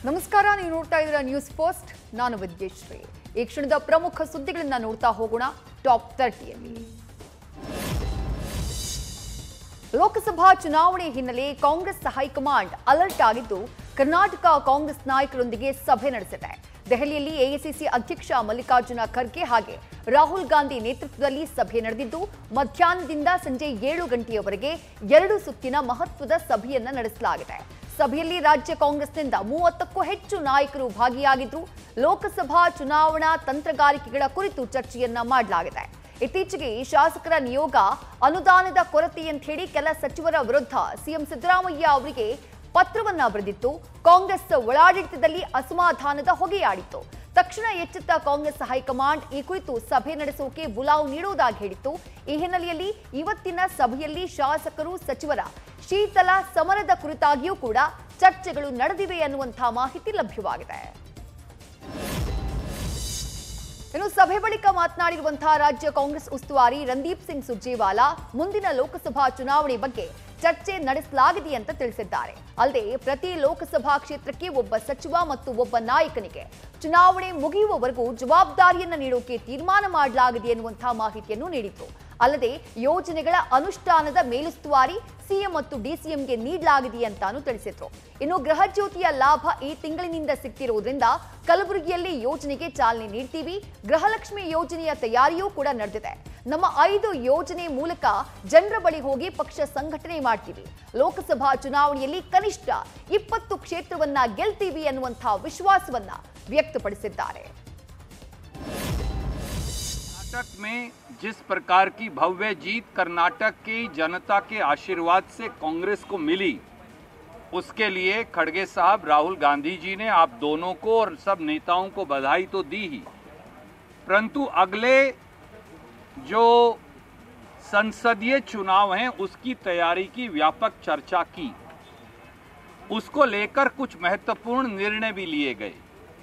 ನಮಸ್ಕಾರ ನೀವು ನೋಡ್ತಾ ಇದ್ದೀರಾ ನ್ಯೂಸ್ ಫಸ್ಟ್ ನಾನು ವಿದ್ಯಶ್ರೀ ಈ ಕ್ಷಣದ ಪ್ರಮುಖ ಸುದ್ದಿಗಳನ್ನ ನೋಡ್ತಾ ಹೋಗೋಣ ಟಾಪ್ ತರ್ಟಿಯಲ್ಲಿ ಲೋಕಸಭಾ ಚುನಾವಣೆ ಹಿನ್ನೆಲೆ ಕಾಂಗ್ರೆಸ್ ಹೈಕಮಾಂಡ್ ಅಲರ್ಟ್ ಆಗಿದ್ದು ಕರ್ನಾಟಕ ಕಾಂಗ್ರೆಸ್ ನಾಯಕರೊಂದಿಗೆ ಸಭೆ ನಡೆಸಿದೆ ದೆಹಲಿಯಲ್ಲಿ ಎಐಸಿಸಿ ಅಧ್ಯಕ್ಷ ಮಲ್ಲಿಕಾರ್ಜುನ ಖರ್ಗೆ ಹಾಗೆ ರಾಹುಲ್ ಗಾಂಧಿ ನೇತೃತ್ವದಲ್ಲಿ ಸಭೆ ನಡೆದಿದ್ದು ಮಧ್ಯಾಹ್ನದಿಂದ ಸಂಜೆ ಏಳು ಗಂಟೆಯವರೆಗೆ ಎರಡು ಸುತ್ತಿನ ಮಹತ್ವದ ಸಭೆಯನ್ನ ನಡೆಸಲಾಗಿದೆ ಸಭೆಯಲ್ಲಿ ರಾಜ್ಯ ಕಾಂಗ್ರೆಸ್ನಿಂದ ಮೂವತ್ತಕ್ಕೂ ಹೆಚ್ಚು ನಾಯಕರು ಭಾಗಿಯಾಗಿದ್ರು ಲೋಕಸಭಾ ಚುನಾವಣಾ ತಂತ್ರಗಾರಿಕೆಗಳ ಕುರಿತು ಚರ್ಚೆಯನ್ನ ಮಾಡಲಾಗಿದೆ ಇತ್ತೀಚೆಗೆ ಶಾಸಕರ ನಿಯೋಗ ಅನುದಾನದ ಕೊರತೆ ಅಂತ ಹೇಳಿ ಕೆಲ ಸಚಿವರ ವಿರುದ್ಧ ಸಿಎಂ ಸಿದ್ದರಾಮಯ್ಯ ಅವರಿಗೆ ಪತ್ರವನ್ನ ಬರೆದಿತ್ತು ಕಾಂಗ್ರೆಸ್ ಒಳಾಡಳಿತದಲ್ಲಿ ಅಸಮಾಧಾನದ ಹೊಗೆಯಾಡಿತ್ತು ತಕ್ಷಣ ಎಚ್ಚೆತ್ತ ಕಾಂಗ್ರೆಸ್ ಹೈಕಮಾಂಡ್ ಈ ಕುರಿತು ಸಭೆ ನಡೆಸೋಕೆ ಬುಲಾವ್ ನೀಡುವುದಾಗಿ ಹೇಳಿತ್ತು ಈ ಹಿನ್ನೆಲೆಯಲ್ಲಿ ಇವತ್ತಿನ ಸಭೆಯಲ್ಲಿ ಶಾಸಕರು ಸಚಿವರ ಶೀತಲ ಸಮರದ ಕುರಿತಾಗಿಯೂ ಕೂಡ ಚರ್ಚೆಗಳು ನಡೆದಿವೆ ಅನ್ನುವಂತಹ ಮಾಹಿತಿ ಲಭ್ಯವಾಗಿದೆ ಇನ್ನು ಸಭೆ ಬಳಿಕ ಮಾತನಾಡಿರುವಂತಹ ರಾಜ್ಯ ಕಾಂಗ್ರೆಸ್ ಉಸ್ತುವಾರಿ ರಂದೀಪ್ ಸಿಂಗ್ ಸುರ್ಜೇವಾಲಾ ಮುಂದಿನ ಲೋಕಸಭಾ ಚುನಾವಣೆ ಬಗ್ಗೆ ಚರ್ಚೆ ನಡೆಸಲಾಗಿದೆ ಅಂತ ತಿಳಿಸಿದ್ದಾರೆ ಅಲ್ಲದೆ ಪ್ರತಿ ಲೋಕಸಭಾ ಕ್ಷೇತ್ರಕ್ಕೆ ಒಬ್ಬ ಸಚಿವ ಮತ್ತು ಒಬ್ಬ ನಾಯಕನಿಗೆ ಚುನಾವಣೆ ಮುಗಿಯುವವರೆಗೂ ಜವಾಬ್ದಾರಿಯನ್ನ ನೀಡೋಕೆ ತೀರ್ಮಾನ ಮಾಡಲಾಗಿದೆ ಎನ್ನುವಂತಹ ಮಾಹಿತಿಯನ್ನು ನೀಡಿತು ಅಲ್ಲದೆ ಯೋಜನೆಗಳ ಅನುಷ್ಠಾನದ ಮೇಲುಸ್ತುವಾರಿ ಸಿಎಂ ಮತ್ತು ಡಿಸಿಎಂಗೆ ನೀಡಲಾಗಿದೆ ಅಂತಾನು ತಿಳಿಸಿದ್ರು ಇನ್ನು ಗೃಹ ಜ್ಯೋತಿಯ ಲಾಭ ಈ ತಿಂಗಳಿನಿಂದ ಸಿಗ್ತಿರುವುದರಿಂದ ಕಲಬುರಗಿಯಲ್ಲಿ ಯೋಜನೆಗೆ ಚಾಲನೆ ನೀಡ್ತೀವಿ ಗೃಹಲಕ್ಷ್ಮಿ ಯೋಜನೆಯ ತಯಾರಿಯೂ ಕೂಡ ನಡೆದಿದೆ ನಮ್ಮ ಐದು ಯೋಜನೆ ಮೂಲಕ ಜನರ ಬಳಿ ಹೋಗಿ ಪಕ್ಷ ಸಂಘಟನೆ ಮಾಡ್ತೀವಿ ಲೋಕಸಭಾ ಚುನಾವಣೆಯಲ್ಲಿ ಕನಿಷ್ಠ ಇಪ್ಪತ್ತು ಕ್ಷೇತ್ರವನ್ನ ಗೆಲ್ತೀವಿ ಅನ್ನುವಂತಹ ವಿಶ್ವಾಸವನ್ನ ವ್ಯಕ್ತಪಡಿಸಿದ್ದಾರೆ कर्नाटक में जिस प्रकार की भव्य जीत कर्नाटक की जनता के आशीर्वाद से कांग्रेस को मिली उसके लिए खड़गे साहब राहुल गांधी जी ने आप दोनों को और सब नेताओं को बधाई तो दी ही परंतु अगले जो संसदीय चुनाव हैं उसकी तैयारी की व्यापक चर्चा की उसको लेकर कुछ महत्वपूर्ण निर्णय भी लिए गए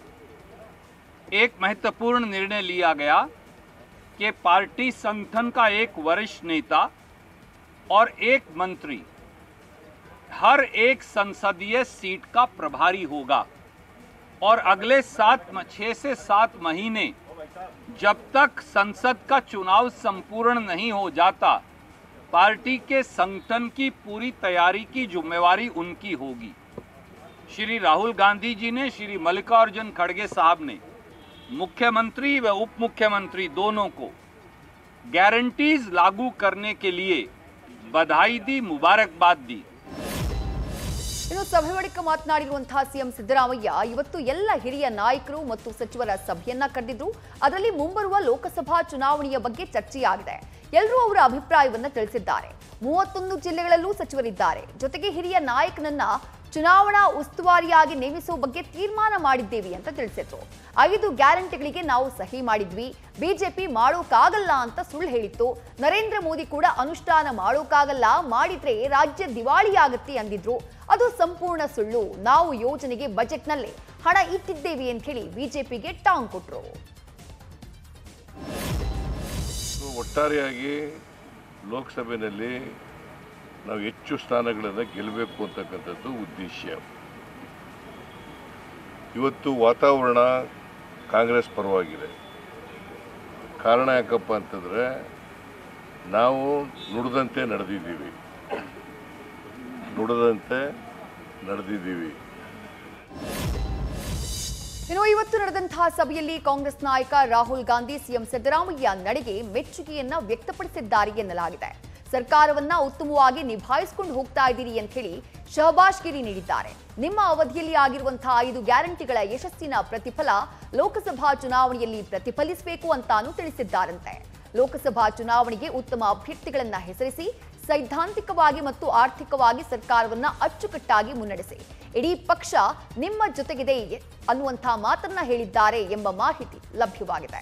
एक महत्वपूर्ण निर्णय लिया गया कि पार्टी संगठन का एक वरिष्ठ नेता और एक मंत्री हर एक संसदीय सीट का प्रभारी होगा और अगले सात छह से सात महीने जब तक संसद का चुनाव संपूर्ण नहीं हो जाता पार्टी के संगठन की पूरी तैयारी की जिम्मेवारी उनकी होगी श्री राहुल गांधी जी ने श्री मल्लिकार्जुन खड़गे साहब ने मुख्यमंत्री व उप मुख्यमंत्री दोनों को गारंटीज लागू करने के लिए बधाई दी मुबारकबाद दी ಇನ್ನು ಸಭೆ ಬಳಿಕ ಮಾತನಾಡಿರುವಂತಹ ಸಿಎಂ ಸಿದ್ದರಾಮಯ್ಯ ಇವತ್ತು ಎಲ್ಲ ಹಿರಿಯ ನಾಯಕರು ಮತ್ತು ಸಚಿವರ ಸಭೆಯನ್ನ ಕರೆದಿದ್ರು ಅದರಲ್ಲಿ ಮುಂಬರುವ ಲೋಕಸಭಾ ಚುನಾವಣೆಯ ಬಗ್ಗೆ ಚರ್ಚೆಯಾಗಿದೆ ಎಲ್ಲರೂ ಅವರ ಅಭಿಪ್ರಾಯವನ್ನ ತಿಳಿಸಿದ್ದಾರೆ ಮೂವತ್ತೊಂದು ಜಿಲ್ಲೆಗಳಲ್ಲೂ ಸಚಿವರಿದ್ದಾರೆ ಜೊತೆಗೆ ಹಿರಿಯ ನಾಯಕನನ್ನ ಚುನಾವಣಾ ಉಸ್ತುವಾರಿಯಾಗಿ ನೇಮಿಸುವ ಬಗ್ಗೆ ತೀರ್ಮಾನ ಮಾಡಿದ್ದೇವೆ ಅಂತ ತಿಳಿಸಿದ್ರು ಐದು ಗ್ಯಾರಂಟಿಗಳಿಗೆ ನಾವು ಸಹಿ ಮಾಡಿದ್ವಿ ಬಿಜೆಪಿ ಮಾಡೋಕ್ಕಾಗಲ್ಲ ಅಂತ ಸುಳ್ಳು ಹೇಳಿತ್ತು ನರೇಂದ್ರ ಮೋದಿ ಕೂಡ ಅನುಷ್ಠಾನ ಮಾಡೋಕ್ಕಾಗಲ್ಲ ಮಾಡಿದ್ರೆ ರಾಜ್ಯ ದಿವಾಳಿಯಾಗತ್ತೆ ಅಂದಿದ್ರು ಅದು ಸಂಪೂರ್ಣ ಸುಳ್ಳು ನಾವು ಯೋಜನೆಗೆ ಬಜೆಟ್ನಲ್ಲೇ ಹಣ ಇಟ್ಟಿದ್ದೇವೆ ಅಂತ ಹೇಳಿ ಬಿಜೆಪಿಗೆ ಟಾಂಗ್ ಕೊಟ್ರು ಒಟ್ಟಾರೆಯಾಗಿ ಲೋಕಸಭೆಯಲ್ಲಿ ನಾವು ಹೆಚ್ಚು ಸ್ಥಾನಗಳನ್ನು ಗೆಲ್ಲಬೇಕು ಅಂತಕ್ಕಂಥದ್ದು ಉದ್ದೇಶ ಇವತ್ತು ವಾತಾವರಣ ಕಾಂಗ್ರೆಸ್ ಪರವಾಗಿದೆ ಕಾರಣ ಯಾಕಪ್ಪ ಅಂತಂದರೆ ನಾವು ನುಡಿದಂತೆ ನಡೆದಿದ್ದೀವಿ ನುಡಿದಂತೆ ನಡೆದಿದ್ದೀವಿ ಇನ್ನು ಇವತ್ತು ನಡೆದಂತಹ ಸಭೆಯಲ್ಲಿ ಕಾಂಗ್ರೆಸ್ ನಾಯಕ ರಾಹುಲ್ ಗಾಂಧಿ ಸಿಎಂ ಸಿದ್ದರಾಮಯ್ಯ ನಡೆಗೆ ಮೆಚ್ಚುಗೆಯನ್ನ ವ್ಯಕ್ತಪಡಿಸಿದ್ದಾರೆ ಎನ್ನಲಾಗಿದೆ ಸರ್ಕಾರವನ್ನ ಉತ್ತಮವಾಗಿ ನಿಭಾಯಿಸಿಕೊಂಡು ಹೋಗ್ತಾ ಇದ್ದೀರಿ ಅಂತ ಹೇಳಿ ಶಹಬಾಷ್ಗಿರಿ ನೀಡಿದ್ದಾರೆ ನಿಮ್ಮ ಅವಧಿಯಲ್ಲಿ ಆಗಿರುವಂತಹ ಐದು ಗ್ಯಾರಂಟಿಗಳ ಯಶಸ್ಸಿನ ಪ್ರತಿಫಲ ಲೋಕಸಭಾ ಚುನಾವಣೆಯಲ್ಲಿ ಪ್ರತಿಫಲಿಸಬೇಕು ಅಂತಾನೂ ತಿಳಿಸಿದ್ದಾರಂತೆ ಲೋಕಸಭಾ ಚುನಾವಣೆಗೆ ಉತ್ತಮ ಅಭ್ಯರ್ಥಿಗಳನ್ನ ಹೆಸರಿಸಿ ಸೈದ್ಧಾಂತಿಕವಾಗಿ ಮತ್ತು ಆರ್ಥಿಕವಾಗಿ ಸರ್ಕಾರವನ್ನ ಅಚ್ಚುಕಟ್ಟಾಗಿ ಮುನ್ನಡೆಸಿ ಇಡೀ ಪಕ್ಷ ನಿಮ್ಮ ಜೊತೆಗಿದೆ ಅನ್ನುವಂತಹ ಮಾತನ್ನ ಹೇಳಿದ್ದಾರೆ ಎಂಬ ಮಾಹಿತಿ ಲಭ್ಯವಾಗಿದೆ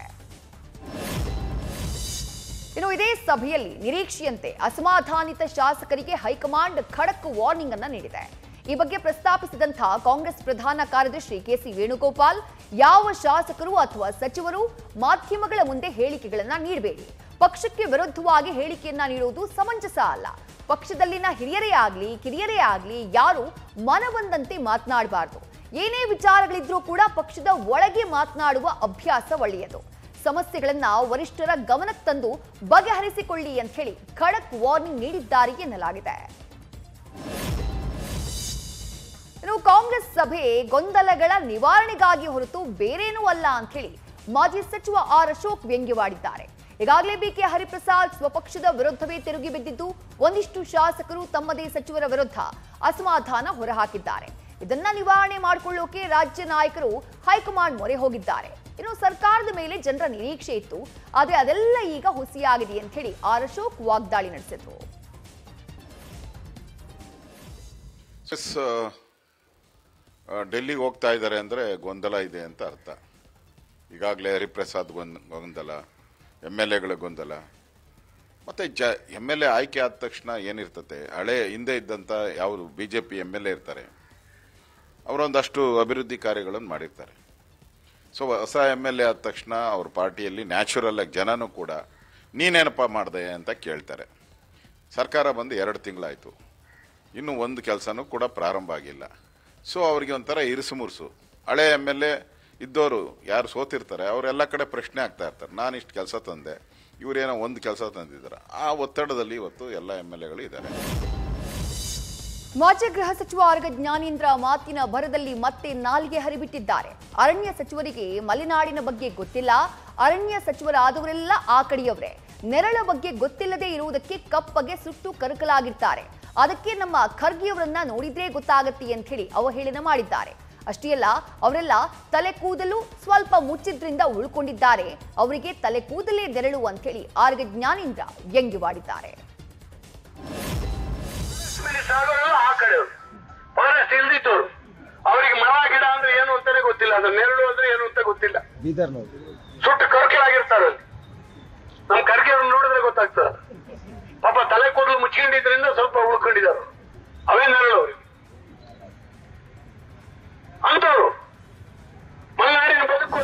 ಇನ್ನು ಇದೇ ಸಭೆಯಲ್ಲಿ ನಿರೀಕ್ಷೆಯಂತೆ ಅಸಮಾಧಾನಿತ ಶಾಸಕರಿಗೆ ಹೈಕಮಾಂಡ್ ಖಡಕ್ ವಾರ್ನಿಂಗ್ ಅನ್ನ ನೀಡಿದೆ ಈ ಬಗ್ಗೆ ಪ್ರಸ್ತಾಪಿಸಿದಂತಹ ಕಾಂಗ್ರೆಸ್ ಪ್ರಧಾನ ಕಾರ್ಯದರ್ಶಿ ಕೆಸಿ ವೇಣುಗೋಪಾಲ್ ಯಾವ ಶಾಸಕರು ಅಥವಾ ಸಚಿವರು ಮಾಧ್ಯಮಗಳ ಮುಂದೆ ಹೇಳಿಕೆಗಳನ್ನ ನೀಡಬೇಡಿ ಪಕ್ಷಕ್ಕೆ ವಿರುದ್ಧವಾಗಿ ಹೇಳಿಕೆಯನ್ನ ನೀಡುವುದು ಸಮಂಜಸ ಅಲ್ಲ ಪಕ್ಷದಲ್ಲಿನ ಹಿರಿಯರೇ ಆಗ್ಲಿ ಕಿರಿಯರೇ ಆಗ್ಲಿ ಯಾರು ಮನಬಂದಂತೆ ಮಾತನಾಡಬಾರ್ದು ಏನೇ ವಿಚಾರಗಳಿದ್ರೂ ಕೂಡ ಪಕ್ಷದ ಒಳಗೆ ಮಾತನಾಡುವ ಅಭ್ಯಾಸ ಒಳ್ಳೆಯದು ಸಮಸ್ಯೆಗಳನ್ನ ವರಿಷ್ಠರ ಗಮನಕ್ಕೆ ತಂದು ಬಗೆಹರಿಸಿಕೊಳ್ಳಿ ಅಂತ ಹೇಳಿ ಖಡಕ್ ವಾರ್ನಿಂಗ್ ನೀಡಿದ್ದಾರೆ ಎನ್ನಲಾಗಿದೆ ಇನ್ನು ಕಾಂಗ್ರೆಸ್ ಸಭೆ ಗೊಂದಲಗಳ ನಿವಾರಣೆಗಾಗಿ ಹೊರತು ಬೇರೇನೂ ಅಲ್ಲ ಅಂತ ಹೇಳಿ ಮಾಜಿ ಸಚಿವ ಆರ್ ಅಶೋಕ್ ವ್ಯಂಗ್ಯವಾಡಿದ್ದಾರೆ ಈಗಾಗಲೇ ಬಿಕೆ ಹರಿಪ್ರಸಾದ್ ಸ್ವಪಕ್ಷದ ವಿರುದ್ಧವೇ ತಿರುಗಿ ಬಿದ್ದಿದ್ದು ಒಂದಿಷ್ಟು ಶಾಸಕರು ತಮ್ಮದೇ ಸಚಿವರ ವಿರುದ್ಧ ಅಸಮಾಧಾನ ಹೊರಹಾಕಿದ್ದಾರೆ ಇದನ್ನ ನಿವಾರಣೆ ಮಾಡಿಕೊಳ್ಳೋಕೆ ರಾಜ್ಯ ನಾಯಕರು ಹೈಕಮಾಂಡ್ ಮೊರೆ ಹೋಗಿದ್ದಾರೆ ಇನ್ನು ಸರ್ಕಾರದ ಮೇಲೆ ಜನರ ನಿರೀಕ್ಷೆ ಇತ್ತು ಆದ್ರೆ ಅದೆಲ್ಲ ಈಗ ಹುಸಿಯಾಗಿದೆ ಅಂತ ಹೇಳಿ ಆರ್ ಅಶೋಕ್ ವಾಗ್ದಾಳಿ ನಡೆಸಿದ್ರು ಎಸ್ ಡೆಲ್ಲಿಗೆ ಹೋಗ್ತಾ ಇದ್ದಾರೆ ಅಂದರೆ ಗೊಂದಲ ಇದೆ ಅಂತ ಅರ್ಥ ಈಗಾಗಲೇ ಹರಿಪ್ರಸಾದ್ ಗೊಂದ್ ಗೊಂದಲ ಎಮ್ ಎಲ್ ಎಗಳ ಗೊಂದಲ ಮತ್ತು ಜ ಎಮ್ ಎಲ್ ಎ ಆಯ್ಕೆ ಆದ ತಕ್ಷಣ ಏನಿರ್ತತೆ ಹಳೆ ಹಿಂದೆ ಇದ್ದಂಥ ಯಾವುದು B J P M L A ಇರ್ತಾರೆ ಅವರೊಂದಷ್ಟು ಅಭಿವೃದ್ಧಿ ಕಾರ್ಯಗಳನ್ನು ಮಾಡಿರ್ತಾರೆ ಸೊ ಹೊಸ ಎಮ್ ಎಲ್ ಎ ಆದ ತಕ್ಷಣ ಅವ್ರ ಪಾರ್ಟಿಯಲ್ಲಿ ನ್ಯಾಚುರಲ್ ಆಗಿ ಜನನೂ ಕೂಡ ನೀನೇನಪ್ಪ ಮಾಡಿದೆ ಅಂತ ಕೇಳ್ತಾರೆ ಸರ್ಕಾರ ಬಂದು ಎರಡು ತಿಂಗಳಾಯಿತು ಇನ್ನೂ ಒಂದು ಕೆಲಸನೂ ಕೂಡ ಪ್ರಾರಂಭ ಆಗಿಲ್ಲ ಸೊ ಅವರಿಗೆ ಒಂಥರ ಇರಿಸು ಮುರುಸು ಹಳೆ ಎಮ್ ಎಲ್ ಎ ಇದ್ದವರು ಯಾರು ಸೋತಿರ್ತಾರೆ ಅವರೆಲ್ಲ ಕಡೆ ಪ್ರಶ್ನೆ ಆಗ್ತಾ ಇರ್ತಾರೆ ನಾನು ಇಷ್ಟು ಕೆಲಸ ತಂದೆ ಇವರೇನೋ ಒಂದು ಕೆಲಸ ತಂದಿದ್ದಾರೆ ಆ ಒತ್ತಡದಲ್ಲಿ ಇವತ್ತು ಎಲ್ಲ ಎಮ್ ಎಲ್ ಎಗಳು ಇದ್ದಾರೆ ಮಾಜಿ ಗೃಹ ಸಚಿವ ಆರ್ಗ ಜ್ಞಾನೇಂದ್ರ ಮಾತಿನ ಭರದಲ್ಲಿ ಮತ್ತೆ ನಾಲಿಗೆ ಹರಿಬಿಟ್ಟಿದ್ದಾರೆ ಅರಣ್ಯ ಸಚಿವರಿಗೆ ಮಲೆನಾಡಿನ ಬಗ್ಗೆ ಗೊತ್ತಿಲ್ಲ ಅರಣ್ಯ ಸಚಿವರಾದವರೆಲ್ಲ ಆ ಕಡೆಯವರೇ ನೆರಳ ಬಗ್ಗೆ ಗೊತ್ತಿಲ್ಲದೆ ಇರುವುದಕ್ಕೆ ಕಪ್ಪಗೆ ಸುಟ್ಟು ಕರಕಲಾಗಿರ್ತಾರೆ ಅದಕ್ಕೆ ನಮ್ಮ ಖರ್ಗೆಯವರನ್ನ ನೋಡಿದ್ರೆ ಗೊತ್ತಾಗತ್ತೆ ಅಂತ ಹೇಳಿ ಅವಹೇಳನ ಮಾಡಿದ್ದಾರೆ ಅಷ್ಟೇ ಅಲ್ಲ ಅವರೆಲ್ಲ ತಲೆ ಕೂದಲು ಸ್ವಲ್ಪ ಮುಚ್ಚಿದ್ರಿಂದ ಉಳ್ಕೊಂಡಿದ್ದಾರೆ ಅವರಿಗೆ ತಲೆ ಕೂದಲೇ ನೆರಳು ಅಂತ ಹೇಳಿ ಆರ್ಗ ಜ್ಞಾನೇಂದ್ರ ವ್ಯಂಗ್ಯವಾಡಿದ್ದಾರೆ ಸಾಗೋರೆಲ್ಲ ಆ ಕಡೆಯವರು ಫಾರೆಸ್ಟ್ ಇಲ್ದಿತ್ತವ್ರು ಅವರಿಗೆ ಮರ ಗಿಡ ಅಂದ್ರೆ ಏನು ಅಂತಾನೆ ಗೊತ್ತಿಲ್ಲ ಅದು ನೆರಳು ಅಂದ್ರೆ ಏನು ಅಂತ ಗೊತ್ತಿಲ್ಲ ಬೀದರ್ನವ್ರು ಸುಟ್ಟು ಕರ್ಕಲಾಗಿರ್ತಾರೆ ಅಲ್ಲಿ ನಮ್ ಖರ್ಗೆ ಅವ್ರನ್ನ ನೋಡಿದ್ರೆ ಗೊತ್ತಾಗ್ತದೆ ಪಾಪ ತಲೆ ಕೂದಲು ಮುಚ್ಕೊಂಡಿದ್ರಿಂದ ಸ್ವಲ್ಪ ಉಳ್ಕೊಂಡಿದ್ದಾರೆ ಅವೇ ನೆರಳು ಅವ್ರಿಗೆ ಅಂತವ್ರು ಮಲೆನಾಡಿನ ಬದುಕು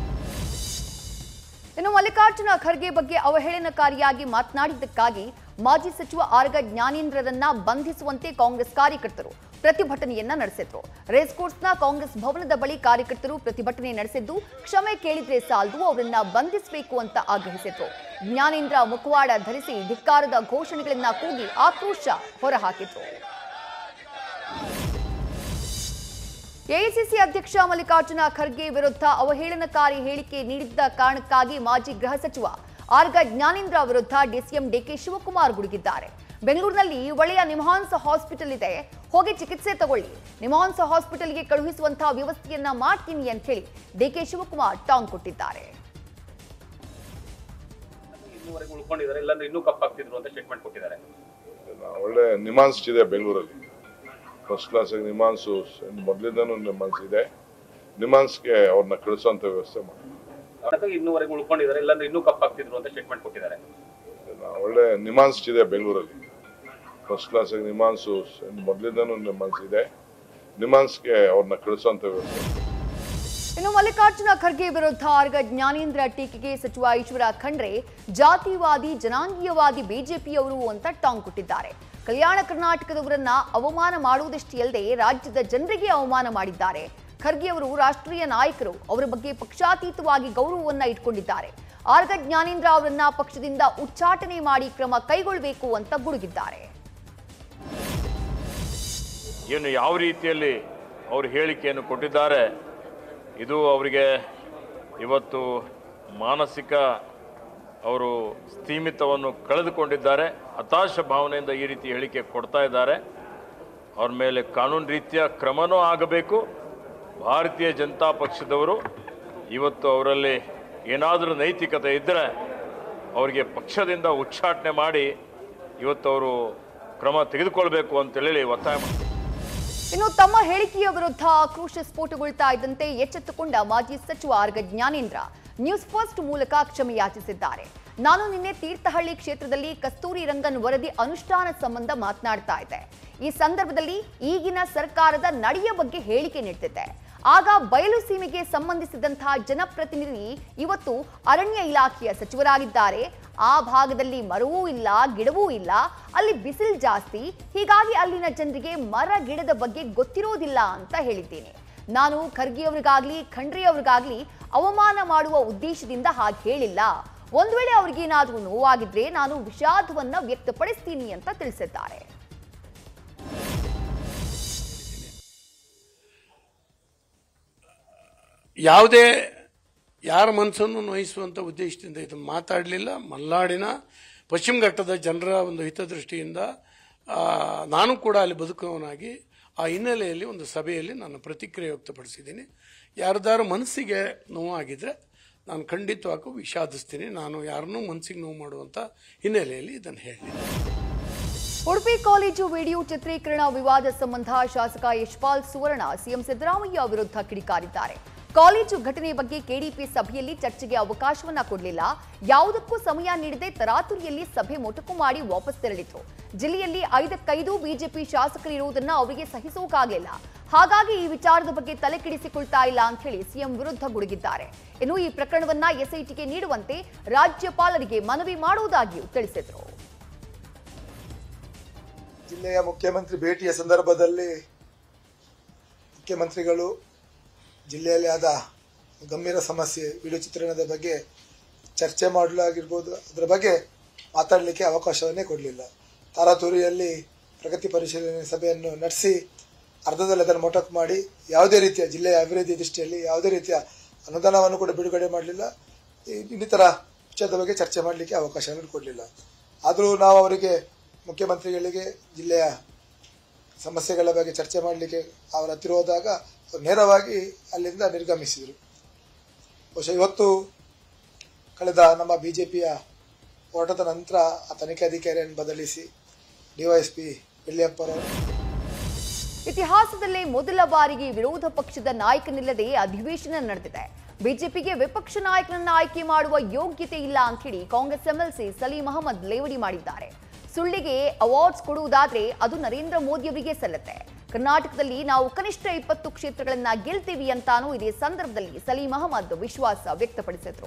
ಇನ್ನು ಮಲ್ಲಿಕಾರ್ಜುನ ಖರ್ಗೆ ಬಗ್ಗೆ ಅವಹೇಳನಕಾರಿಯಾಗಿ ಮಾತನಾಡಿದ್ದಕ್ಕಾಗಿ ಮಾಜಿ ಸಚಿವ ಆರ್ಗ ಜ್ಞಾನೇಂದ್ರರನ್ನ ಬಂಧಿಸುವಂತೆ ಕಾಂಗ್ರೆಸ್ ಕಾರ್ಯಕರ್ತರು ಪ್ರತಿಭಟನೆಯನ್ನ ನಡೆಸಿದ್ರು ರೇಸ್ ಕೋರ್ಸ್ನ ಕಾಂಗ್ರೆಸ್ ಭವನದ ಬಳಿ ಕಾರ್ಯಕರ್ತರು ಪ್ರತಿಭಟನೆ ನಡೆಸಿದ್ದು ಕ್ಷಮೆ ಕೇಳಿದ್ರೆ ಸಾಲದು ಅವರನ್ನ ಬಂಧಿಸಬೇಕು ಅಂತ ಆಗ್ರಹಿಸಿದ್ರು ಜ್ಞಾನೇಂದ್ರ ಮುಖವಾಡ ಧರಿಸಿ ಧಿಕ್ಕಾರದ ಘೋಷಣೆಗಳನ್ನ ಕೂಗಿ ಆಕ್ರೋಶ ಹೊರಹಾಕಿದ್ರು ಎಐಸಿಸಿ ಅಧ್ಯಕ್ಷ ಮಲ್ಲಿಕಾರ್ಜುನ ಖರ್ಗೆ ವಿರುದ್ಧ ಅವಹೇಳನಕಾರಿ ಹೇಳಿಕೆ ನೀಡಿದ್ದ ಕಾರಣಕ್ಕಾಗಿ ಮಾಜಿ ಗೃಹ ಸಚಿವ ಆರ್ಗ ಜ್ಞಾನೇಂದ್ರ ವಿರುದ್ಧ ಡಿಸಿಎಂ ಡಿಕೆ ಶಿವಕುಮಾರ್ ಗುಡುಗಿದ್ದಾರೆ ಬೆಂಗಳೂರಿನಲ್ಲಿ ಒಳ್ಳೆಯ ನಿಮ್ಹಾನ್ಸ್ ಹಾಸ್ಪಿಟಲ್ ಇದೆ ಹೋಗಿ ಚಿಕಿತ್ಸೆ ತಗೊಳ್ಳಿ ನಿಮ್ಹಾನ್ಸ್ ಹಾಸ್ಪಿಟಲ್ಗೆ ಕಳುಹಿಸುವಂತಹ ವ್ಯವಸ್ಥೆಯನ್ನ ಮಾಡ್ತೀನಿ ಅಂತ ಹೇಳಿ ಡಿಕೆ ಶಿವಕುಮಾರ್ ಟಾಂಗ್ ಕೊಟ್ಟಿದ್ದಾರೆ ಇನ್ನೂವರೆಗೆ ಉಳ್ಕೊಂಡಿದ್ದಾರೆ ಇಲ್ಲಾಂದ್ರೆ ಇನ್ನೂ ಕಪ್ಪಾಗ್ತಿದ್ರು ಅಂತ ಸ್ಟೇಟ್ಮೆಂಟ್ ಕೊಟ್ಟಿದ್ದಾರೆ ಒಳ್ಳೆ ನಿಮಾನ್ಸ್ ಇದೆ ಬೆಂಗಳೂರಲ್ಲಿ ಫಸ್ಟ್ ಕ್ಲಾಸ್ ನಿಮಾನ್ಸು ಮೊದಲಿಂದನೂ ನಿಮಾನ್ಸ್ ಇದೆ ನಿಮಾನ್ಸ್ಗೆ ಅವ್ರನ್ನ ಕಳಿಸೋಂಥ ವ್ಯವಸ್ಥೆ ಮಾಡಿ ಅದಕ್ಕೆ ಇನ್ನೂವರೆಗೆ ಉಳ್ಕೊಂಡಿದ್ದಾರೆ ಇಲ್ಲಾಂದ್ರೆ ಇನ್ನೂ ಕಪ್ಪಾಗ್ತಿದ್ರು ಅಂತ ಸ್ಟೇಟ್ಮೆಂಟ್ ಕೊಟ್ಟಿದ್ದಾರೆ ಒಳ್ಳೆ ನಿಮಾನ್ಸ್ ಇದೆ ಬೆಂಗಳೂರಲ್ಲಿ ಫಸ್ಟ್ ಕ್ಲಾಸ್ ನಿಮಾನ್ಸು ಮೊದಲಿಂದನೂ ನಿಮಾನ್ಸ್ ಇದೆ ನಿಮಾನ್ಸ್ಗೆ ಅವ್ರನ್ನ ಕಳಿಸೋಂಥ ವ್ಯವಸ್ಥೆ ಇನ್ನು ಮಲ್ಲಿಕಾರ್ಜುನ ಖರ್ಗೆ ವಿರುದ್ಧ ಆರ್ಗ ಜ್ಞಾನೇಂದ್ರ ಟೀಕೆಗೆ ಸಚಿವ ಈಶ್ವರ ಖಂಡ್ರೆ ಜಾತಿವಾದಿ ಜನಾಂಗೀಯವಾದಿ ಬಿಜೆಪಿಯವರು ಅಂತ ಟಾಂಗ್ ಕೊಟ್ಟಿದ್ದಾರೆ ಕಲ್ಯಾಣ ಕರ್ನಾಟಕದವರನ್ನ ಅವಮಾನ ಮಾಡುವುದಷ್ಟೇ ಅಲ್ಲದೆ ರಾಜ್ಯದ ಜನರಿಗೆ ಅವಮಾನ ಮಾಡಿದ್ದಾರೆ ಖರ್ಗೆ ಅವರು ರಾಷ್ಟ್ರೀಯ ನಾಯಕರು ಅವರ ಬಗ್ಗೆ ಪಕ್ಷಾತೀತವಾಗಿ ಗೌರವವನ್ನ ಇಟ್ಕೊಂಡಿದ್ದಾರೆ ಆರ್ಗ ಜ್ಞಾನೇಂದ್ರ ಅವರನ್ನ ಪಕ್ಷದಿಂದ ಉಚ್ಚಾಟನೆ ಮಾಡಿ ಕ್ರಮ ಕೈಗೊಳ್ಳಬೇಕು ಅಂತ ಗುಡುಗಿದ್ದಾರೆ ಏನು ಯಾವ ರೀತಿಯಲ್ಲಿ ಅವರು ಹೇಳಿಕೆಯನ್ನು ಕೊಟ್ಟಿದ್ದಾರೆ ಇದು ಅವರಿಗೆ ಇವತ್ತು ಮಾನಸಿಕ ಅವರು ಸ್ಥೀಮಿತವನ್ನು ಕಳೆದುಕೊಂಡಿದ್ದಾರೆ ಹತಾಶ ಭಾವನೆಯಿಂದ ಈ ರೀತಿ ಹೇಳಿಕೆ ಕೊಡ್ತಾ ಇದ್ದಾರೆ ಅವ್ರ ಮೇಲೆ ಕಾನೂನು ರೀತಿಯ ಕ್ರಮನೂ ಆಗಬೇಕು ಭಾರತೀಯ ಜನತಾ ಪಕ್ಷದವರು ಇವತ್ತು ಅವರಲ್ಲಿ ಏನಾದರೂ ನೈತಿಕತೆ ಇದ್ದರೆ ಅವರಿಗೆ ಪಕ್ಷದಿಂದ ಉಚ್ಚಾಟನೆ ಮಾಡಿ ಇವತ್ತು ಅವರು ಕ್ರಮ ತೆಗೆದುಕೊಳ್ಬೇಕು ಅಂತೇಳಿ ಒತ್ತಾಯ ಮಾಡ್ತಾರೆ ಇನ್ನು ತಮ್ಮ ಹೇಳಿಕೆಯ ವಿರುದ್ಧ ಆಕ್ರೋಶ ಸ್ಫೋಟಗೊಳ್ತಾ ಇದ್ದಂತೆ ಎಚ್ಚೆತ್ತುಕೊಂಡ ಮಾಜಿ ಸಚಿವ ಆರ್ಗ ಜ್ಞಾನೇಂದ್ರ ನ್ಯೂಸ್ ಫಸ್ಟ್ ಮೂಲಕ ಕ್ಷಮೆ ಯಾಚಿಸಿದ್ದಾರೆ ನಾನು ನಿನ್ನೆ ತೀರ್ಥಹಳ್ಳಿ ಕ್ಷೇತ್ರದಲ್ಲಿ ಕಸ್ತೂರಿ ರಂಗನ್ ವರದಿ ಅನುಷ್ಠಾನ ಸಂಬಂಧ ಮಾತನಾಡ್ತಾ ಇದ್ದೆ ಈ ಸಂದರ್ಭದಲ್ಲಿ ಈಗಿನ ಸರ್ಕಾರದ ನಡೆಯ ಬಗ್ಗೆ ಹೇಳಿಕೆ ನೀಡ್ತಿದ್ದೆ ಆಗ ಬಯಲು ಸೀಮೆಗೆ ಸಂಬಂಧಿಸಿದಂತಹ ಜನಪ್ರತಿನಿಧಿ ಇವತ್ತು ಅರಣ್ಯ ಇಲಾಖೆಯ ಸಚಿವರಾಗಿದ್ದಾರೆ ಆ ಭಾಗದಲ್ಲಿ ಮರವೂ ಇಲ್ಲ ಗಿಡವೂ ಇಲ್ಲ ಅಲ್ಲಿ ಬಿಸಿಲು ಜಾಸ್ತಿ ಹೀಗಾಗಿ ಅಲ್ಲಿನ ಜನರಿಗೆ ಮರ ಗಿಡದ ಬಗ್ಗೆ ಗೊತ್ತಿರೋದಿಲ್ಲ ಅಂತ ಹೇಳಿದ್ದೀನಿ ನಾನು ಖರ್ಗೆ ಅವರಿಗಾಗ್ಲಿ ಖಂಡ್ರೆ ಅವರಿಗಾಗ್ಲಿ ಅವಮಾನ ಮಾಡುವ ಉದ್ದೇಶದಿಂದ ಹಾಗೆ ಹೇಳಿಲ್ಲ ಒಂದು ವೇಳೆ ಅವ್ರಿಗೇನಾದ್ರೂ ನೋವಾಗಿದ್ರೆ ನಾನು ವಿಷಾದವನ್ನ ವ್ಯಕ್ತಪಡಿಸ್ತೀನಿ ಅಂತ ತಿಳಿಸಿದ್ದಾರೆ ಯಾವುದೇ ಯಾರ ಮನಸ್ಸನ್ನು ನೋಯಿಸುವಂಥ ಉದ್ದೇಶದಿಂದ ಇದನ್ನು ಮಾತಾಡಲಿಲ್ಲ ಮಲ್ನಾಡಿನ ಪಶ್ಚಿಮ ಘಟ್ಟದ ಜನರ ಒಂದು ಹಿತದೃಷ್ಟಿಯಿಂದ ಆ, ನಾನು ಕೂಡ ಅಲ್ಲಿ ಬದುಕುವವನಾಗಿ ಆ ಹಿನ್ನೆಲೆಯಲ್ಲಿ ಒಂದು ಸಭೆಯಲ್ಲಿ ನಾನು ಪ್ರತಿಕ್ರಿಯೆ ವ್ಯಕ್ತಪಡಿಸಿದ್ದೀನಿ ಯಾರ್ದಾರು ಮನಸ್ಸಿಗೆ ನೋವಾಗಿದ್ರೆ ನಾನು ಖಂಡಿತವಾಗೂ ವಿಷಾದಿಸ್ತೀನಿ ನಾನು ಯಾರನ್ನೂ ಮನಸ್ಸಿಗೆ ನೋವು ಮಾಡುವಂಥ ಹಿನ್ನೆಲೆಯಲ್ಲಿ ಇದನ್ನು ಹೇಳಿ ಉಡುಪಿ ಕಾಲೇಜು ವಿಡಿಯೋ ಚಿತ್ರೀಕರಣ ವಿವಾದ ಸಂಬಂಧ ಶಾಸಕ ಯಶ್ಪಾಲ್ ಸುವರ್ಣ ಸಿಎಂ ಸಿದ್ದರಾಮಯ್ಯ ವಿರುದ್ಧ ಕಿಡಿಕಾರಿದ್ದಾರೆ ಕಾಲೇಜು ಘಟನೆ ಬಗ್ಗೆ ಕೆಡಿಪಿ ಸಭೆಯಲ್ಲಿ ಚರ್ಚೆಗೆ ಅವಕಾಶವನ್ನ ಕೊಡಲಿಲ್ಲ ಯಾವುದಕ್ಕೂ ಸಮಯ ನೀಡದೆ ತರಾತುರಿಯಲ್ಲಿ ಸಭೆ ಮೊಟಕು ಮಾಡಿ ವಾಪಸ್ ತೆರಳಿದ್ರು ಜಿಲ್ಲೆಯಲ್ಲಿ ಐದಕ್ಕೈದು ಬಿಜೆಪಿ ಶಾಸಕರಿರುವುದನ್ನ ಅವರಿಗೆ ಸಹಿಸೋಕಾಗಲಿಲ್ಲ ಹಾಗಾಗಿ ಈ ವಿಚಾರದ ಬಗ್ಗೆ ತಲೆ ಕೆಡಿಸಿಕೊಳ್ತಾ ಇಲ್ಲ ಅಂತ ಹೇಳಿ ಸಿಎಂ ವಿರುದ್ಧ ಗುಡುಗಿದ್ದಾರೆ ಇನ್ನು ಈ ಪ್ರಕರಣವನ್ನ ಎಸ್ಐಟಿಗೆ ನೀಡುವಂತೆ ರಾಜ್ಯಪಾಲರಿಗೆ ಮನವಿ ಮಾಡುವುದಾಗಿಯೂ ತಿಳಿಸಿದ್ರು ಜಿಲ್ಲೆಯ ಮುಖ್ಯಮಂತ್ರಿ ಭೇಟಿಯ ಸಂದರ್ಭದಲ್ಲಿ ಮುಖ್ಯಮಂತ್ರಿಗಳು ಜಿಲ್ಲೆಯಲ್ಲಿ ಆದ ಗಂಭೀರ ಸಮಸ್ಯೆ ವಿಡಿಯೋ ಚಿತ್ರಣದ ಬಗ್ಗೆ ಚರ್ಚೆ ಮಾಡಲಾಗಿರ್ಬೋದು ಅದರ ಬಗ್ಗೆ ಮಾತಾಡಲಿಕ್ಕೆ ಅವಕಾಶವನ್ನೇ ಕೊಡಲಿಲ್ಲ ತಾರಾತುರಿಯಲ್ಲಿ ಪ್ರಗತಿ ಪರಿಶೀಲನೆ ಸಭೆಯನ್ನು ನಡೆಸಿ ಅರ್ಧದಲ್ಲಿ ಅದನ್ನು ಮೊಟಕು ಮಾಡಿ ಯಾವುದೇ ರೀತಿಯ ಜಿಲ್ಲೆಯ ಅಭಿವೃದ್ಧಿ ದೃಷ್ಟಿಯಲ್ಲಿ ಯಾವುದೇ ರೀತಿಯ ಅನುದಾನವನ್ನು ಕೂಡ ಬಿಡುಗಡೆ ಮಾಡಲಿಲ್ಲ ಇನ್ನಿತರ ವಿಷಯದ ಬಗ್ಗೆ ಚರ್ಚೆ ಮಾಡಲಿಕ್ಕೆ ಅವಕಾಶವನ್ನು ಕೊಡಲಿಲ್ಲ ಆದರೂ ನಾವು ಅವರಿಗೆ ಮುಖ್ಯಮಂತ್ರಿಗಳಿಗೆ ಜಿಲ್ಲೆಯ ಸಮಸ್ಯೆಗಳ ಬಗ್ಗೆ ಚರ್ಚೆ ಮಾಡಲಿಕ್ಕೆ ಅವರ ಹತ್ತಿರ ಹೋದಾಗ ಅವರು ನೇರವಾಗಿ ಅಲ್ಲಿಂದ ನಿರ್ಗಮಿಸಿದರು ಬಹುಶಃ ಇವತ್ತು ಕಳೆದ ನಮ್ಮ ಬಿಜೆಪಿಯ ಹೋರಾಟದ ನಂತರ ಆ ತನಿಖೆ ಅಧಿಕಾರಿಯನ್ನು ಬದಲಿಸಿ ಡಿವೈಎಸ್ಪಿ ಬೆಳ್ಳಿಯಪ್ಪರವರು ಇತಿಹಾಸದಲ್ಲೇ ಮೊದಲ ಬಾರಿಗೆ ವಿರೋಧ ಪಕ್ಷದ ನಾಯಕನಿಲ್ಲದೆ ಅಧಿವೇಶನ ನಡೆದಿದೆ ಬಿಜೆಪಿಗೆ ವಿಪಕ್ಷ ನಾಯಕನನ್ನ ಆಯ್ಕೆ ಮಾಡುವ ಯೋಗ್ಯತೆ ಇಲ್ಲ ಅಂತ ಹೇಳಿ ಕಾಂಗ್ರೆಸ್ ಎಂಎಲ್ಸಿ ಸಲೀಂ ಅಹಮದ್ ಲೇವಡಿ ಮಾಡಿದ್ದಾರೆ ಸುಳ್ಳಿಗೆ ಅವಾರ್ಡ್ಸ್ ಕೊಡುವುದಾದ್ರೆ ಅದು ನರೇಂದ್ರ ಮೋದಿ ಅವರಿಗೆ ಸಲ್ಲತ್ತೆ ಕರ್ನಾಟಕದಲ್ಲಿ ನಾವು ಕನಿಷ್ಠ ಇಪ್ಪತ್ತು ಕ್ಷೇತ್ರಗಳನ್ನ ಗೆಲ್ತೀವಿ ಅಂತಾನೂ ಇದೇ ಸಂದರ್ಭದಲ್ಲಿ ಸಲೀಂ ಅಹಮದ್ ವಿಶ್ವಾಸ ವ್ಯಕ್ತಪಡಿಸಿದ್ರು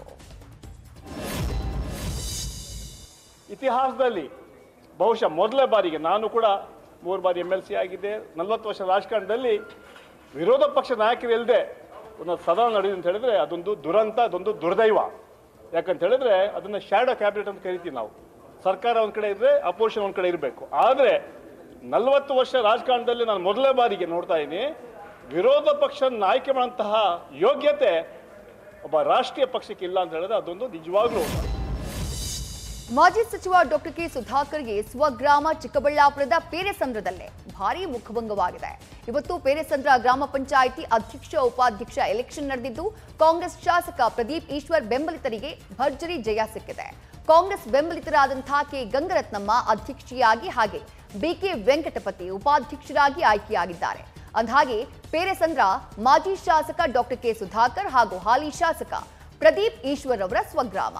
ಇತಿಹಾಸದಲ್ಲಿ ಬಹುಶಃ ಮೊದಲ ಬಾರಿಗೆ ನಾನು ಕೂಡ ಮೂರು ಬಾರಿ ಎಮ್ ಎಲ್ ಸಿ ಆಗಿದ್ದೆ ನಲವತ್ತು ವರ್ಷ ರಾಜಕಾರಣದಲ್ಲಿ ವಿರೋಧ ಪಕ್ಷ ನಾಯಕರು ಇಲ್ಲದೆ ಒಂದು ಸದನ ನಡೆದಿದೆ ಅಂತ ಹೇಳಿದ್ರೆ ಅದೊಂದು ದುರಂತ ಅದೊಂದು ದುರ್ದೈವ ಯಾಕಂತ ಹೇಳಿದ್ರೆ ಅದನ್ನ ಶ್ಯಾಡೋ ಕ್ಯಾಬಿನೆಟ್ ಅಂತ ಕರಿತೀವಿ ನಾವು ಸರ್ಕಾರ ಒಂದ್ ಕಡೆ ಇದ್ರೆ ಅಪೋಸಿಷನ್ ಒಂದ್ ಕಡೆ ಇರಬೇಕು ಆದರೆ ನಲವತ್ತು ವರ್ಷ ರಾಜಕಾರಣದಲ್ಲಿ ನಾನು ಮೊದಲನೇ ಬಾರಿಗೆ ನೋಡ್ತಾ ಇದ್ದೀನಿ ವಿರೋಧ ಪಕ್ಷ ಆಯ್ಕೆ ಮಾಡುವಂತಹ ಯೋಗ್ಯತೆ ಒಬ್ಬ ರಾಷ್ಟ್ರೀಯ ಪಕ್ಷಕ್ಕೆ ಇಲ್ಲ ಅಂತ ಹೇಳಿದ್ರೆ ಅದೊಂದು ನಿಜವಾಗ್ಲೂ ಮಾಜಿ ಸಚಿವ ಡಾಕ್ಟರ್ ಕೆ ಸುಧಾಕರ್ಗೆ ಸ್ವಗ್ರಾಮ ಚಿಕ್ಕಬಳ್ಳಾಪುರದ ಪೇರೆಸಂದ್ರದಲ್ಲೇ ಭಾರೀ ಮುಖಭಂಗವಾಗಿದೆ ಇವತ್ತು ಪೇರೆಸಂದ್ರ ಗ್ರಾಮ ಪಂಚಾಯಿತಿ ಅಧ್ಯಕ್ಷ ಉಪಾಧ್ಯಕ್ಷ ಎಲೆಕ್ಷನ್ ನಡೆದಿದ್ದು ಕಾಂಗ್ರೆಸ್ ಶಾಸಕ ಪ್ರದೀಪ್ ಈಶ್ವರ್ ಬೆಂಬಲಿತರಿಗೆ ಭರ್ಜರಿ ಜಯ ಸಿಕ್ಕಿದೆ ಕಾಂಗ್ರೆಸ್ ಬೆಂಬಲಿತರಾದಂತಹ ಕೆ ಗಂಗರತ್ನಮ್ಮ ಅಧ್ಯಕ್ಷಿಯಾಗಿ ಹಾಗೆ ಬಿಕೆ ವೆಂಕಟಪತಿ ಉಪಾಧ್ಯಕ್ಷರಾಗಿ ಆಯ್ಕೆಯಾಗಿದ್ದಾರೆ ಅಂದಹಾಗೆ ಪೇರೆಸಂದ್ರ ಮಾಜಿ ಶಾಸಕ ಡಾಕ್ಟರ್ ಕೆ ಸುಧಾಕರ್ ಹಾಗೂ ಹಾಲಿ ಶಾಸಕ ಪ್ರದೀಪ್ ಈಶ್ವರ್ ಅವರ ಸ್ವಗ್ರಾಮ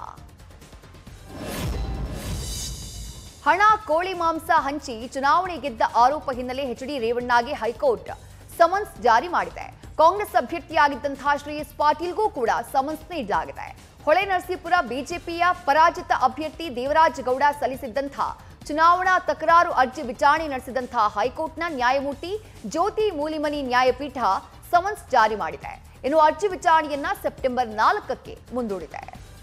ಹಣ ಕೋಳಿ ಮಾಂಸ ಹಂಚಿ ಚುನಾವಣೆ ಗೆದ್ದ ಆರೋಪ ಹಿನ್ನೆಲೆ ಎಚ್ ಡಿ ರೇವಣ್ಣಗೆ ಹೈಕೋರ್ಟ್ ಸಮನ್ಸ್ ಜಾರಿ ಮಾಡಿದೆ ಕಾಂಗ್ರೆಸ್ ಅಭ್ಯರ್ಥಿಯಾಗಿದ್ದಂತಹ ಶ್ರೇಯಸ್ ಪಾಟೀಲ್ಗೂ ಕೂಡ ಸಮನ್ಸ್ ನೀಡಲಾಗಿದೆ ಹೊಳೆ ನರಸೀಪುರ ಬಿಜೆಪಿಯ ಪರಾಜಿತ ಅಭ್ಯರ್ಥಿ ದೇವರಾಜ್ ಗೌಡ ಸಲ್ಲಿಸಿದ್ದಂತಹ ಚುನಾವಣಾ ತಕರಾರು ಅರ್ಜಿ ವಿಚಾರಣೆ ನಡೆಸಿದಂತಹ ಹೈಕೋರ್ಟ್ನ ನ್ಯಾಯಮೂರ್ತಿ ಜ್ಯೋತಿ ಮೂಲಿಮನಿ ನ್ಯಾಯಪೀಠ ಸಮನ್ಸ್ ಜಾರಿ ಮಾಡಿದೆ ಇನ್ನು ಅರ್ಜಿ ವಿಚಾರಣೆಯನ್ನ ಸೆಪ್ಟೆಂಬರ್ ನಾಲ್ಕಕ್ಕೆ ಮುಂದೂಡಿದೆ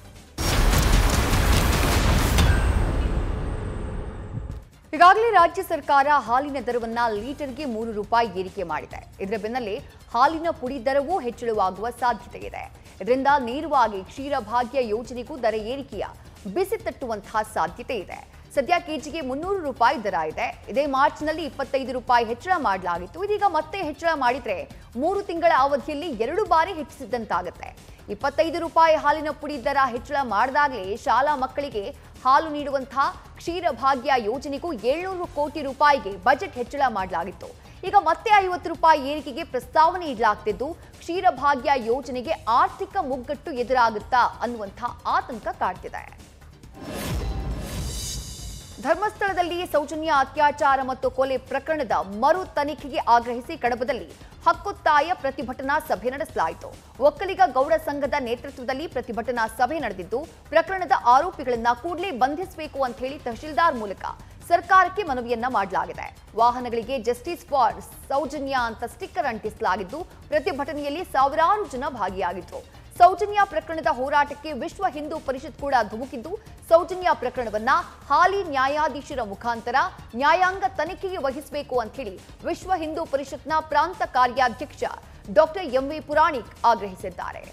ಈಗಾಗಲೇ ರಾಜ್ಯ ಸರ್ಕಾರ ಹಾಲಿನ ದರವನ್ನ ಲೀಟರ್ಗೆ ಮೂರು ರೂಪಾಯಿ ಏರಿಕೆ ಮಾಡಿದೆ ಇದರ ಬೆನ್ನಲ್ಲೇ ಹಾಲಿನ ಪುಡಿ ದರವೂ ಹೆಚ್ಚಳವಾಗುವ ಸಾಧ್ಯತೆ ಇದೆ ಇದರಿಂದ ನೇರವಾಗಿ ಕ್ಷೀರಭಾಗ್ಯ ಯೋಜನೆಗೂ ದರ ಏರಿಕೆಯ ಬಿಸಿ ತಟ್ಟುವಂತಹ ಸಾಧ್ಯತೆ ಇದೆ ಸದ್ಯ ಕೆಜಿಗೆ ಮುನ್ನೂರು ರೂಪಾಯಿ ದರ ಇದೆ ಇದೇ ಮಾರ್ಚ್ನಲ್ಲಿ ಇಪ್ಪತ್ತೈದು ರೂಪಾಯಿ ಹೆಚ್ಚಳ ಮಾಡಲಾಗಿತ್ತು ಇದೀಗ ಮತ್ತೆ ಹೆಚ್ಚಳ ಮಾಡಿದ್ರೆ ಮೂರು ತಿಂಗಳ ಅವಧಿಯಲ್ಲಿ ಎರಡು ಬಾರಿ ಹೆಚ್ಚಿಸಿದಂತಾಗುತ್ತೆ ಇಪ್ಪತ್ತೈದು ರೂಪಾಯಿ ಹಾಲಿನ ಪುಡಿ ದರ ಹೆಚ್ಚಳ ಮಾಡಿದಾಗಲೇ ಶಾಲಾ ಮಕ್ಕಳಿಗೆ ಹಾಲು ನೀಡುವಂತಹ ಕ್ಷೀರಭಾಗ್ಯ ಯೋಜನೆಗೂ ಏಳ್ನೂರು ಕೋಟಿ ರೂಪಾಯಿಗೆ ಬಜೆಟ್ ಹೆಚ್ಚಳ ಮಾಡಲಾಗಿತ್ತು ಈಗ ಮತ್ತೆ ಐವತ್ತು ರೂಪಾಯಿ ಏರಿಕೆಗೆ ಪ್ರಸ್ತಾವನೆ ಇಡಲಾಗ್ತಿದ್ದು ಕ್ಷೀರಭಾಗ್ಯ ಯೋಜನೆಗೆ ಆರ್ಥಿಕ ಮುಗ್ಗಟ್ಟು ಎದುರಾಗುತ್ತಾ ಅನ್ನುವಂಥ ಆತಂಕ ಕಾಡ್ತಿದೆ ಧರ್ಮಸ್ಥಳದಲ್ಲಿ ಸೌಜನ್ಯ ಅತ್ಯಾಚಾರ ಮತ್ತು ಕೊಲೆ ಪ್ರಕರಣದ ಮರು ತನಿಖೆಗೆ ಆಗ್ರಹಿಸಿ ಕಡಬದಲ್ಲಿ ಹಕ್ಕೊತ್ತಾಯ ಪ್ರತಿಭಟನಾ ಸಭೆ ನಡೆಸಲಾಯಿತು ಒಕ್ಕಲಿಗ ಗೌಡ ಸಂಘದ ನೇತೃತ್ವದಲ್ಲಿ ಪ್ರತಿಭಟನಾ ಸಭೆ ನಡೆದಿದ್ದು ಪ್ರಕರಣದ ಆರೋಪಿಗಳನ್ನ ಕೂಡಲೇ ಬಂಧಿಸಬೇಕು ಅಂತ ಹೇಳಿ ತಹಶೀಲ್ದಾರ್ ಮೂಲಕ ಸರ್ಕಾರಕ್ಕೆ ಮನವಿಯನ್ನ ಮಾಡಲಾಗಿದೆ ವಾಹನಗಳಿಗೆ ಜಸ್ಟಿಸ್ ಫಾರ್ ಸೌಜನ್ಯ ಅಂತ ಸ್ಟಿಕ್ಕರ್ ಅಂಟಿಸಲಾಗಿದ್ದು ಪ್ರತಿಭಟನೆಯಲ್ಲಿ ಸಾವಿರಾರು ಜನ ಭಾಗಿಯಾಗಿದ್ರು ಸೌಜನ್ಯ ಪ್ರಕರಣದ ಹೋರಾಟಕ್ಕೆ ವಿಶ್ವ ಹಿಂದೂ ಪರಿಷತ್ ಕೂಡ ಧುಮುಕಿದ್ದು ಸೌಜನ್ಯ ಪ್ರಕರಣವನ್ನ ಹಾಲಿ ನ್ಯಾಯಾಧೀಶರ ಮುಖಾಂತರ ನ್ಯಾಯಾಂಗ ತನಿಖೆಗೆ ವಹಿಸಬೇಕು ಅಂತ ಹೇಳಿ ವಿಶ್ವ ಹಿಂದೂ ಪರಿಷತ್ನ ಪ್ರಾಂತ ಕಾರ್ಯಾಧ್ಯಕ್ಷ ಡಾಕ್ಟರ್ ಎಂವಿ ಪುರಾಣಿಕ್ ಆಗ್ರಹಿಸಿದ್ದಾರೆ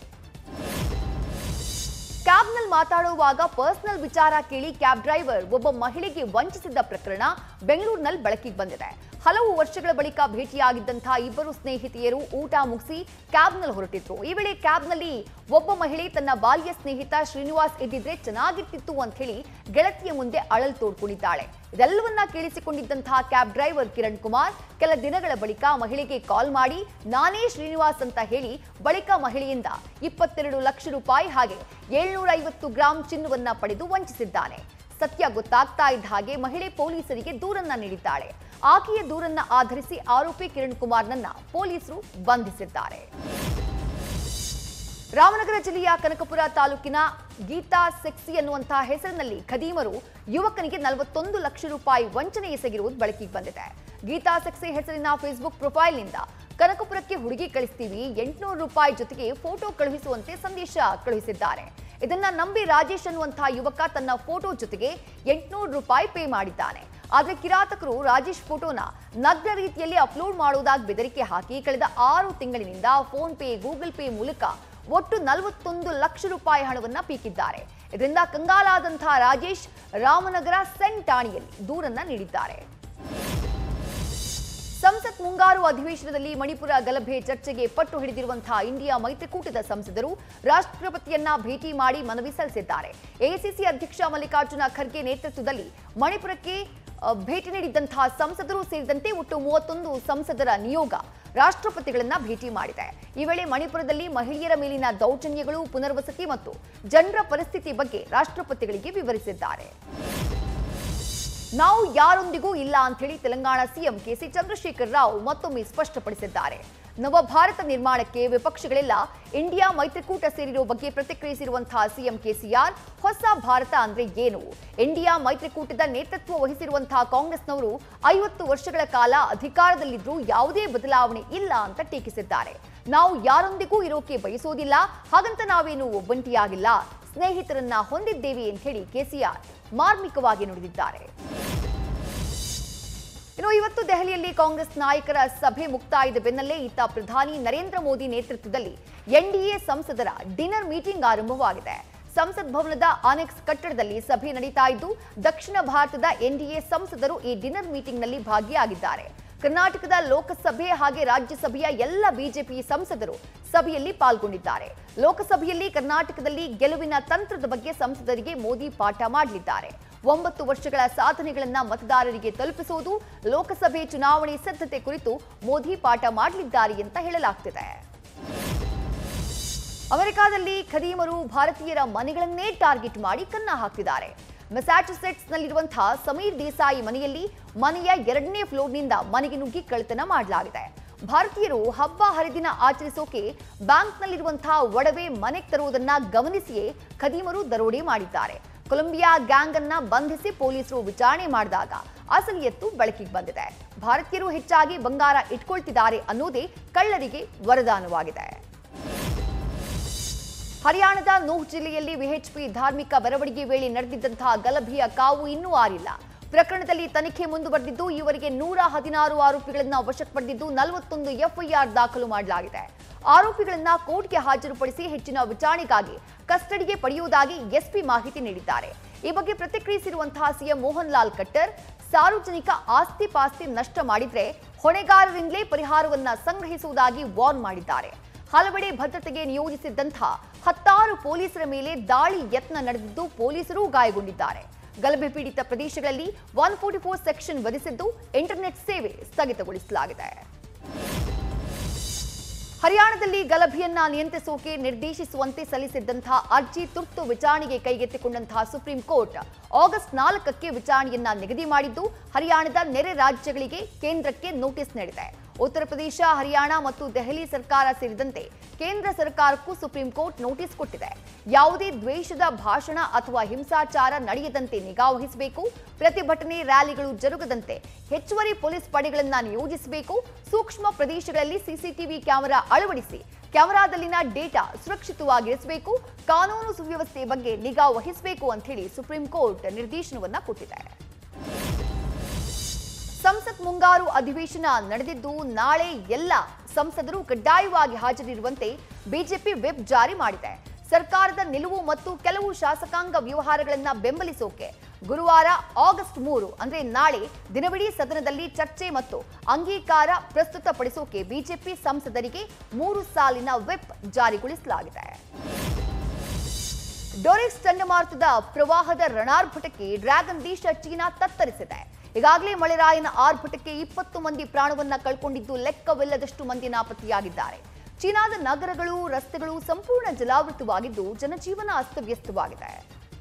ಕ್ಯಾಬ್ನಲ್ಲಿ ಮಾತಾಡುವಾಗ ಪರ್ಸನಲ್ ವಿಚಾರ ಕೇಳಿ ಕ್ಯಾಬ್ ಡ್ರೈವರ್ ಒಬ್ಬ ಮಹಿಳೆಗೆ ವಂಚಿಸಿದ್ದ ಪ್ರಕರಣ ಬೆಂಗಳೂರಿನಲ್ಲಿ ಬೆಳಕಿಗೆ ಬಂದಿದೆ ಹಲವು ವರ್ಷಗಳ ಬಳಿಕ ಭೇಟಿಯಾಗಿದ್ದಂತಹ ಇಬ್ಬರು ಸ್ನೇಹಿತೆಯರು ಊಟ ಮುಗಿಸಿ ಕ್ಯಾಬ್ನಲ್ಲಿ ಹೊರಟಿದ್ರು ಈ ವೇಳೆ ಕ್ಯಾಬ್ನಲ್ಲಿ ಒಬ್ಬ ಮಹಿಳೆ ತನ್ನ ಬಾಲ್ಯ ಸ್ನೇಹಿತ ಶ್ರೀನಿವಾಸ್ ಇದ್ದಿದ್ರೆ ಚೆನ್ನಾಗಿರ್ತಿತ್ತು ಅಂತ ಹೇಳಿ ಗೆಳತಿಯ ಮುಂದೆ ಅಳಲ್ ತೋಡ್ಕೊಂಡಿದ್ದಾಳೆ ಇದೆಲ್ಲವನ್ನ ಕೇಳಿಸಿಕೊಂಡಿದ್ದಂತಹ ಕ್ಯಾಬ್ ಡ್ರೈವರ್ ಕಿರಣ್ ಕುಮಾರ್ ಕೆಲ ದಿನಗಳ ಬಳಿಕ ಮಹಿಳೆಗೆ ಕಾಲ್ ಮಾಡಿ ನಾನೇ ಶ್ರೀನಿವಾಸ್ ಅಂತ ಹೇಳಿ ಬಳಿಕ ಮಹಿಳೆಯಿಂದ ಇಪ್ಪತ್ತೆರಡು ಲಕ್ಷ ರೂಪಾಯಿ ಹಾಗೆ ಏಳ್ನೂರ ಐವತ್ತು ಗ್ರಾಂ ಚಿನ್ನವನ್ನ ಪಡೆದು ವಂಚಿಸಿದ್ದಾನೆ ಸತ್ಯ ಗೊತ್ತಾಗ್ತಾ ಇದ್ದ ಹಾಗೆ ಮಹಿಳೆ ಪೊಲೀಸರಿಗೆ ದೂರನ್ನ ನೀಡಿದ್ದಾಳೆ ಆಕೆಯ ದೂರನ್ನ ಆಧರಿಸಿ ಆರೋಪಿ ಕಿರಣ್ ಕುಮಾರ್ನನ್ನ ಪೊಲೀಸರು ಬಂಧಿಸಿದ್ದಾರೆ ರಾಮನಗರ ಜಿಲ್ಲೆಯ ಕನಕಪುರ ತಾಲೂಕಿನ ಗೀತಾ ಸೆಕ್ಸಿ ಅನ್ನುವಂತಹ ಹೆಸರಿನಲ್ಲಿ ಖದೀಮರು ಯುವಕನಿಗೆ ನಲವತ್ತೊಂದು ಲಕ್ಷ ರೂಪಾಯಿ ವಂಚನೆ ಎಸಗಿರುವುದು ಬೆಳಕಿಗೆ ಬಂದಿದೆ ಗೀತಾ ಸೆಕ್ಸಿ ಹೆಸರಿನ ಫೇಸ್ಬುಕ್ ಪ್ರೊಫೈಲ್ನಿಂದ ಕನಕಪುರಕ್ಕೆ ಹುಡುಗಿ ಕಳಿಸ್ತೀವಿ ಎಂಟುನೂರು ರೂಪಾಯಿ ಜೊತೆಗೆ ಫೋಟೋ ಕಳುಹಿಸುವಂತೆ ಸಂದೇಶ ಕಳುಹಿಸಿದ್ದಾರೆ ಇದನ್ನ ನಂಬಿ ರಾಜೇಶ್ ಅನ್ನುವಂತಹ ಯುವಕ ತನ್ನ ಫೋಟೋ ಜೊತೆಗೆ ಎಂಟುನೂರು ರೂಪಾಯಿ ಪೇ ಮಾಡಿದ್ದಾನೆ ಆದ್ರೆ ಕಿರಾತಕರು ರಾಜೇಶ್ ಫೋಟೋನ ನಗ್ನ ರೀತಿಯಲ್ಲಿ ಅಪ್ಲೋಡ್ ಮಾಡುವುದಾಗಿ ಬೆದರಿಕೆ ಹಾಕಿ ಕಳೆದ ಆರು ತಿಂಗಳಿನಿಂದ ಫೋನ್ ಪೇ ಗೂಗಲ್ ಪೇ ಮೂಲಕ ಒಟ್ಟು ನಲವತ್ತೊಂದು ಲಕ್ಷ ರೂಪಾಯಿ ಹಣವನ್ನ ಪೀಕಿದ್ದಾರೆ ಇದರಿಂದ ಕಂಗಾಲಾದಂತಹ ರಾಜೇಶ್ ರಾಮನಗರ ಸೆನ್ ಠಾಣೆಯಲ್ಲಿ ದೂರನ್ನ ನೀಡಿದ್ದಾರೆ ಸಂಸತ್ ಮುಂಗಾರು ಅಧಿವೇಶನದಲ್ಲಿ ಮಣಿಪುರ ಗಲಭೆ ಚರ್ಚೆಗೆ ಪಟ್ಟು ಹಿಡಿದಿರುವಂತಹ ಇಂಡಿಯಾ ಮೈತ್ರಿಕೂಟದ ಸಂಸದರು ರಾಷ್ಟ್ರಪತಿಯನ್ನ ಭೇಟಿ ಮಾಡಿ ಮನವಿ ಸಲ್ಲಿಸಿದ್ದಾರೆ ಎಐಸಿಸಿ ಅಧ್ಯಕ್ಷ ಮಲ್ಲಿಕಾರ್ಜುನ ಖರ್ಗೆ ನೇತೃತ್ವದಲ್ಲಿ ಮಣಿಪುರಕ್ಕೆ ಅ, ಭೇಟಿ ನೀಡಿದ್ದಂತಹ ಸಂಸದರು ಸೇರಿದಂತೆ ಒಟ್ಟು ಮೂವತ್ತೊಂದು ಸಂಸದರ ನಿಯೋಗ ರಾಷ್ಟ್ರಪತಿಗಳನ್ನ ಭೇಟಿ ಮಾಡಿದೆ ಈ ವೇಳೆ ಮಣಿಪುರದಲ್ಲಿ ಮಹಿಳೆಯರ ಮೇಲಿನ ದೌರ್ಜನ್ಯಗಳು ಪುನರ್ವಸತಿ ಮತ್ತು ಜನರ ಪರಿಸ್ಥಿತಿ ಬಗ್ಗೆ ರಾಷ್ಟ್ರಪತಿಗಳಿಗೆ ವಿವರಿಸಿದ್ದಾರೆ ನಾವು ಯಾರೊಂದಿಗೂ ಇಲ್ಲ ಅಂತ ಹೇಳಿ ತೆಲಂಗಾಣ ಸಿಎಂ ಕೆಸಿ ಚಂದ್ರಶೇಖರ್ ರಾವ್ ಮತ್ತೊಮ್ಮೆ ಸ್ಪಷ್ಟಪಡಿಸಿದ್ದಾರೆ ನವಭಾರತ ನಿರ್ಮಾಣಕ್ಕೆ ವಿಪಕ್ಷಗಳೆಲ್ಲ ಇಂಡಿಯಾ ಮೈತ್ರಿಕೂಟ ಸೇರಿರೋ ಬಗ್ಗೆ ಪ್ರತಿಕ್ರಿಯಿಸಿರುವಂತಹ ಸಿಎಂ ಕೆಸಿಆರ್ ಹೊಸ ಭಾರತ ಅಂದ್ರೆ ಏನು ಇಂಡಿಯಾ ಮೈತ್ರಿಕೂಟದ ನೇತೃತ್ವ ವಹಿಸಿರುವಂತಹ ಕಾಂಗ್ರೆಸ್ನವರು ಐವತ್ತು ವರ್ಷಗಳ ಕಾಲ ಅಧಿಕಾರದಲ್ಲಿದ್ರೂ ಯಾವುದೇ ಬದಲಾವಣೆ ಇಲ್ಲ ಅಂತ ಟೀಕಿಸಿದ್ದಾರೆ ನಾವು ಯಾರೊಂದಿಗೂ ಇರೋಕೆ ಬಯಸೋದಿಲ್ಲ ಹಾಗಂತ ನಾವೇನು ಒಬ್ಬಂಟಿಯಾಗಿಲ್ಲ ಸ್ನೇಹಿತರನ್ನ ಹೊಂದಿದ್ದೇವೆ ಅಂತ ಹೇಳಿ ಕೆಸಿಆರ್ ಮಾರ್ಮಿಕವಾಗಿ ನುಡಿದಿದ್ದಾರೆ ಇನ್ನು ಇವತ್ತು ದೆಹಲಿಯಲ್ಲಿ ಕಾಂಗ್ರೆಸ್ ನಾಯಕರ ಸಭೆ ಮುಕ್ತಾಯದ ಬೆನ್ನಲ್ಲೇ ಇತ್ತ ಪ್ರಧಾನಿ ನರೇಂದ್ರ ಮೋದಿ ನೇತೃತ್ವದಲ್ಲಿ ಎನ್ಡಿಎ ಸಂಸದರ ಡಿನ್ನರ್ ಮೀಟಿಂಗ್ ಆರಂಭವಾಗಿದೆ ಸಂಸತ್ ಭವನದ ಆನೆಕ್ಸ್ ಕಟ್ಟಡದಲ್ಲಿ ಸಭೆ ನಡೀತಾ ಇದ್ದು ದಕ್ಷಿಣ ಭಾರತದ ಎನ್ಡಿಎ ಸಂಸದರು ಈ ಡಿನ್ನರ್ ಮೀಟಿಂಗ್ನಲ್ಲಿ ಭಾಗಿಯಾಗಿದ್ದಾರೆ ಕರ್ನಾಟಕದ ಲೋಕಸಭೆ ಹಾಗೆ ರಾಜ್ಯಸಭೆಯ ಎಲ್ಲ ಬಿಜೆಪಿ ಸಂಸದರು ಸಭೆಯಲ್ಲಿ ಪಾಲ್ಗೊಂಡಿದ್ದಾರೆ ಲೋಕಸಭೆಯಲ್ಲಿ ಕರ್ನಾಟಕದಲ್ಲಿ ಗೆಲುವಿನ ತಂತ್ರದ ಬಗ್ಗೆ ಸಂಸದರಿಗೆ ಮೋದಿ ಪಾಠ ಮಾಡಲಿದ್ದಾರೆ ಒಂಬತ್ತು ವರ್ಷಗಳ ಸಾಧನೆಗಳನ್ನ ಮತದಾರರಿಗೆ ತಲುಪಿಸುವುದು ಲೋಕಸಭೆ ಚುನಾವಣೆ ಸಿದ್ಧತೆ ಕುರಿತು ಮೋದಿ ಪಾಠ ಮಾಡಲಿದ್ದಾರೆ ಅಂತ ಹೇಳಲಾಗ್ತಿದೆ ಅಮೆರಿಕಾದಲ್ಲಿ ಖದೀಮರು ಭಾರತೀಯರ ಮನೆಗಳನ್ನೇ ಟಾರ್ಗೆಟ್ ಮಾಡಿ ಕನ್ನ ಹಾಕ್ತಿದ್ದಾರೆ ಮೆಸಾಚುಸೆಟ್ಸ್ನಲ್ಲಿರುವಂತಹ ಸಮೀರ್ ದೇಸಾಯಿ ಮನೆಯಲ್ಲಿ ಮನೆಯ ಎರಡನೇ ಫ್ಲೋರ್ನಿಂದ ಮನೆಗೆ ನುಗ್ಗಿ ಕಳ್ಳತನ ಮಾಡಲಾಗಿದೆ ಭಾರತೀಯರು ಹಬ್ಬ ಹರಿದಿನ ಆಚರಿಸೋಕೆ ಬ್ಯಾಂಕ್ನಲ್ಲಿರುವಂತಹ ಒಡವೆ ಮನೆಗೆ ತರುವುದನ್ನ ಗಮನಿಸಿಯೇ ಖದೀಮರು ದರೋಡೆ ಮಾಡಿದ್ದಾರೆ ಕೊಲಂಬಿಯಾ ಗ್ಯಾಂಗ್ ಅನ್ನ ಬಂಧಿಸಿ ಪೊಲೀಸರು ವಿಚಾರಣೆ ಮಾಡಿದಾಗ ಅಸಲಿ ಎತ್ತು ಬೆಳಕಿಗೆ ಬಂದಿದೆ ಭಾರತೀಯರು ಹೆಚ್ಚಾಗಿ ಬಂಗಾರ ಇಟ್ಕೊಳ್ತಿದ್ದಾರೆ ಅನ್ನೋದೇ ಕಳ್ಳರಿಗೆ ವರದಾನವಾಗಿದೆ ಹರಿಯಾಣದ ನೂಹ್ ಜಿಲ್ಲೆಯಲ್ಲಿ ವಿಎಚ್ಪಿ ಧಾರ್ಮಿಕ ಮೆರವಣಿಗೆ ವೇಳೆ ನಡೆದಿದ್ದಂತಹ ಗಲಭೆಯ ಕಾವು ಇನ್ನೂ ಆರಿಲ್ಲ ಪ್ರಕರಣದಲ್ಲಿ ತನಿಖೆ ಮುಂದುವರೆದಿದ್ದು ಈವರೆಗೆ ನೂರ ಹದಿನಾರು ಆರೋಪಿಗಳನ್ನ ವಶಕ್ಕೆ ಪಡೆದಿದ್ದು ನಲವತ್ತೊಂದು ಎಫ್ಐಆರ್ ದಾಖಲು ಮಾಡಲಾಗಿದೆ ಆರೋಪಿಗಳನ್ನ ಕೋರ್ಟ್ಗೆ ಹಾಜರುಪಡಿಸಿ ಹೆಚ್ಚಿನ ವಿಚಾರಣೆಗಾಗಿ ಕಸ್ಟಡಿಗೆ ಪಡೆಯುವುದಾಗಿ ಎಸ್ಪಿ ಮಾಹಿತಿ ನೀಡಿದ್ದಾರೆ ಈ ಬಗ್ಗೆ ಪ್ರತಿಕ್ರಿಯಿಸಿರುವಂತಹ ಸಿಎಂ ಮೋಹನ್ ಲಾಲ್ ಖಟ್ಟರ್ ಸಾರ್ವಜನಿಕ ಆಸ್ತಿ ಪಾಸ್ತಿ ನಷ್ಟ ಮಾಡಿದ್ರೆ ಹೊಣೆಗಾರರಿಂದಲೇ ಪರಿಹಾರವನ್ನ ಸಂಗ್ರಹಿಸುವುದಾಗಿ ವಾರ್ನ್ ಮಾಡಿದ್ದಾರೆ ಹಲವೆಡೆ ಭದ್ರತೆಗೆ ನಿಯೋಜಿಸಿದ್ದಂತಹ ಹತ್ತಾರು ಪೊಲೀಸರ ಮೇಲೆ ದಾಳಿ ಯತ್ನ ನಡೆದಿದ್ದು ಪೊಲೀಸರು ಗಾಯಗೊಂಡಿದ್ದಾರೆ ಗಲಭೆ ಪೀಡಿತ ಪ್ರದೇಶಗಳಲ್ಲಿ ಒನ್ ಫೋರ್ಟಿ ಫೋರ್ ಸೆಕ್ಷನ್ ವಿಧಿಸಿದ್ದು ಇಂಟರ್ನೆಟ್ ಸೇವೆ ಸ್ಥಗಿತಗೊಳಿಸಲಾಗಿದೆ ಹರಿಯಾಣದಲ್ಲಿ ಗಲಭೆಯನ್ನ ನಿಯಂತ್ರಿಸೋಕೆ ನಿರ್ದೇಶಿಸುವಂತೆ ಸಲ್ಲಿಸಿದ್ದಂತಹ ಅರ್ಜಿ ತುರ್ತು ವಿಚಾರಣೆಗೆ ಕೈಗೆತ್ತಿಕೊಂಡಂತಹ ಸುಪ್ರೀಂ ಕೋರ್ಟ್ ಆಗಸ್ಟ್ ನಾಲ್ಕಕ್ಕೆ ವಿಚಾರಣೆಯನ್ನ ನಿಗದಿ ಮಾಡಿದ್ದು ಹರಿಯಾಣದ ನೆರೆ ರಾಜ್ಯಗಳಿಗೆ ಕೇಂದ್ರಕ್ಕೆ ನೋಟಿಸ್ ನೀಡಿದೆ ಉತ್ತರ ಪ್ರದೇಶ ಹರಿಯಾಣ ಮತ್ತು ದೆಹಲಿ ಸರ್ಕಾರ ಸೇರಿದಂತೆ ಕೇಂದ್ರ ಸರ್ಕಾರಕ್ಕೂ ಸುಪ್ರೀಂ ಕೋರ್ಟ್ ನೋಟಿಸ್ ಕೊಟ್ಟಿದೆ ಯಾವುದೇ ದ್ವೇಷದ ಭಾಷಣ ಅಥವಾ ಹಿಂಸಾಚಾರ ನಡೆಯದಂತೆ ನಿಗಾ ವಹಿಸಬೇಕು ಪ್ರತಿಭಟನೆ ರ್ಯಾಲಿಗಳು ಜರುಗದಂತೆ ಹೆಚ್ಚುವರಿ ಪೊಲೀಸ್ ಪಡೆಗಳನ್ನ ನಿಯೋಜಿಸಬೇಕು ಸೂಕ್ಷ್ಮ ಪ್ರದೇಶಗಳಲ್ಲಿ ಸಿಸಿಟಿವಿ ಕ್ಯಾಮೆರಾ ಅಳವಡಿಸಿ ಕ್ಯಾಮೆರಾದಲ್ಲಿನ ಡೇಟಾ ಸುರಕ್ಷಿತವಾಗಿರಿಸಬೇಕು ಕಾನೂನು ಸುವ್ಯವಸ್ಥೆ ಬಗ್ಗೆ ನಿಗಾ ವಹಿಸಬೇಕು ಅಂತ ಹೇಳಿ ಸುಪ್ರೀಂ ಕೋರ್ಟ್ ನಿರ್ದೇಶನವನ್ನ ಕೊಟ್ಟಿದೆ ಸಂಸತ್ ಮುಂಗಾರು ಅಧಿವೇಶನ ನಡೆದಿದ್ದು ನಾಳೆ ಎಲ್ಲ ಸಂಸದರು ಕಡ್ಡಾಯವಾಗಿ ಹಾಜರಿರುವಂತೆ ಬಿಜೆಪಿ ವಿಪ್ ಜಾರಿ ಮಾಡಿದೆ ಸರ್ಕಾರದ ನಿಲುವು ಮತ್ತು ಕೆಲವು ಶಾಸಕಾಂಗ ವ್ಯವಹಾರಗಳನ್ನ ಬೆಂಬಲಿಸೋಕೆ ಗುರುವಾರ ಆಗಸ್ಟ್ ಮೂರು ಅಂದ್ರೆ ನಾಳೆ ದಿನವಿಡೀ ಸದನದಲ್ಲಿ ಚರ್ಚೆ ಮತ್ತು ಅಂಗೀಕಾರ ಪ್ರಸ್ತುತಪಡಿಸೋಕೆ ಬಿಜೆಪಿ ಸಂಸದರಿಗೆ ಮೂರು ಸಾಲಿನ ವಿಪ್ ಜಾರಿಗೊಳಿಸಲಾಗಿದೆ ಡೊರಿಕ್ಸ್ ಚಂಡಮಾರುತದ ಪ್ರವಾಹದ ರಣಾರ್ಭಟಕ್ಕೆ ಡ್ರ್ಯಾಗನ್ ದೇಶ ಚೀನಾ ತತ್ತರಿಸಿದೆ ಈಗಾಗಲೇ ಮಳೆರಾಯನ ಆರ್ಭಟಕ್ಕೆ ಇಪ್ಪತ್ತು ಮಂದಿ ಪ್ರಾಣವನ್ನ ಕಳ್ಕೊಂಡಿದ್ದು ಲೆಕ್ಕವಿಲ್ಲದಷ್ಟು ಮಂದಿ ನಾಪತ್ತೆಯಾಗಿದ್ದಾರೆ ಚೀನಾದ ನಗರಗಳು ರಸ್ತೆಗಳು ಸಂಪೂರ್ಣ ಜಲಾವೃತವಾಗಿದ್ದು ಜನಜೀವನ ಅಸ್ತವ್ಯಸ್ತವಾಗಿದೆ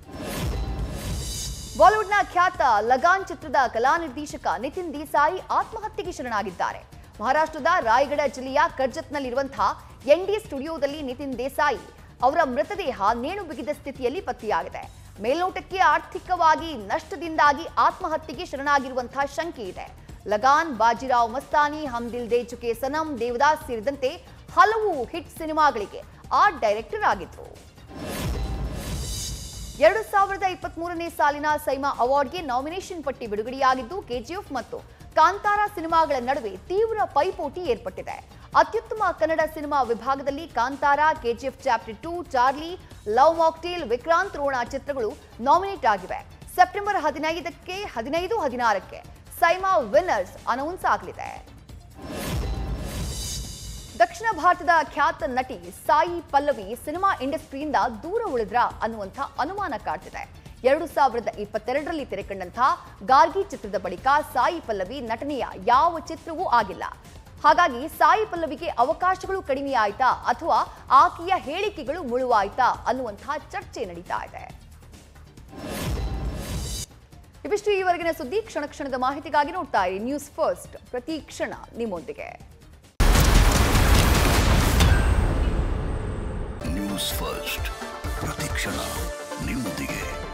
ಬಾಲಿವುಡ್ನ ಖ್ಯಾತ ಲಗಾನ್ ಚಿತ್ರದ ಕಲಾ ನಿರ್ದೇಶಕ ನಿತಿನ್ ದೇಸಾಯಿ ಆತ್ಮಹತ್ಯೆಗೆ ಶರಣಾಗಿದ್ದಾರೆ ಮಹಾರಾಷ್ಟ್ರದ ರಾಯಗಢ ಜಿಲ್ಲೆಯ ಕರ್ಜತ್ನಲ್ಲಿರುವಂತಹ ಎನ್ಡಿ ಸ್ಟುಡಿಯೋದಲ್ಲಿ ನಿತಿನ್ ದೇಸಾಯಿ ಅವರ ಮೃತದೇಹ ನೇಣು ಬಿಗಿದ ಸ್ಥಿತಿಯಲ್ಲಿ ಪತ್ತೆಯಾಗಿದೆ ಮೇಲ್ನೋಟಕ್ಕೆ ಆರ್ಥಿಕವಾಗಿ ನಷ್ಟದಿಂದಾಗಿ ಆತ್ಮಹತ್ಯೆಗೆ ಶರಣಾಗಿರುವಂತಹ ಶಂಕೆ ಇದೆ ಲಗಾನ್ ಬಾಜಿರಾವ್ ಮಸ್ತಾನಿ ಹಮ್ ದಿಲ್ ದೇ ಚುಕೆ ಸನಂ ದೇವದಾಸ್ ಸೇರಿದಂತೆ ಹಲವು ಹಿಟ್ ಸಿನಿಮಾಗಳಿಗೆ ಆರ್ಟ್ ಡೈರೆಕ್ಟರ್ ಆಗಿದ್ರು ಎರಡು ಸಾವಿರದ ಇಪ್ಪತ್ತ್ ಮೂರನೇ ಸಾಲಿನ ಸೈಮಾ ಅವಾರ್ಡ್ಗೆ ನಾಮಿನೇಷನ್ ಪಟ್ಟಿ ಬಿಡುಗಡೆಯಾಗಿದ್ದು ಕೆಜಿಎಫ್ ಮತ್ತು ಕಾಂತಾರ ಸಿನಿಮಾಗಳ ನಡುವೆ ತೀವ್ರ ಪೈಪೋಟಿ ಏರ್ಪಟ್ಟಿದೆ ಅತ್ಯುತ್ತಮ ಕನ್ನಡ ಸಿನಿಮಾ ವಿಭಾಗದಲ್ಲಿ Kantara KGF chapter two Charlie love mocktail Vikrant Rona ಚಿತ್ರಗಳು ನಾಮಿನೇಟ್ ಆಗಿವೆ ಸೆಪ್ಟೆಂಬರ್ ಹದಿನೈದಕ್ಕೆ ಹದಿನೈದು ಹದಿನಾರಕ್ಕೆ ಸೈಮಾ ವಿನ್ನರ್ಸ್ ಅನೌನ್ಸ್ ಆಗಲಿದೆ ದಕ್ಷಿಣ ಭಾರತದ ಖ್ಯಾತ ನಟಿ ಸಾಯಿ ಪಲ್ಲವಿ ಸಿನಿಮಾ ಇಂಡಸ್ಟ್ರಿಯಿಂದ ದೂರ ಉಳಿದ್ರ ಅನ್ನುವಂಥ ಅನುಮಾನ ಕಾಡ್ತಿದೆ ಎರಡು ಸಾವಿರದ ಇಪ್ಪತ್ತೆರಡರಲ್ಲಿ ತೆರೆಕಂಡಂಥ ಗಾರ್ಗಿ ಚಿತ್ರದ ಬಳಿಕ ಸಾಯಿ ಪಲ್ಲವಿ ನಟನೆಯ ಯಾವ ಚಿತ್ರವೂ ಆಗಿಲ್ಲ ಹಾಗಾಗಿ ಸಾಯಿ ಪಲ್ಲವಿಗೆ ಅವಕಾಶಗಳು ಕಡಿಮೆ ಆಯ್ತಾ ಅಥವಾ ಆಕೆಯ ಹೇಳಿಕೆಗಳು ಮುಳುವಾಯ್ತಾ ಅನ್ನುವಂತಹ ಚರ್ಚೆ ನಡೀತಾ ಇದೆ ಇವಿಷ್ಟು ಈವರೆಗಿನ ಸುದ್ದಿ ಕ್ಷಣ ಕ್ಷಣದ ಮಾಹಿತಿಗಾಗಿ ನೋಡ್ತಾ ಇರಿ ನ್ಯೂಸ್ ಫಸ್ಟ್ ಪ್ರತಿ ಕ್ಷಣ ನಿಮ್ಮೊಂದಿಗೆ ನ್ಯೂಸ್ ಫಸ್ಟ್ ಪ್ರತಿಕ್ಷಣ ನಿಮ್ಮೊಂದಿಗೆ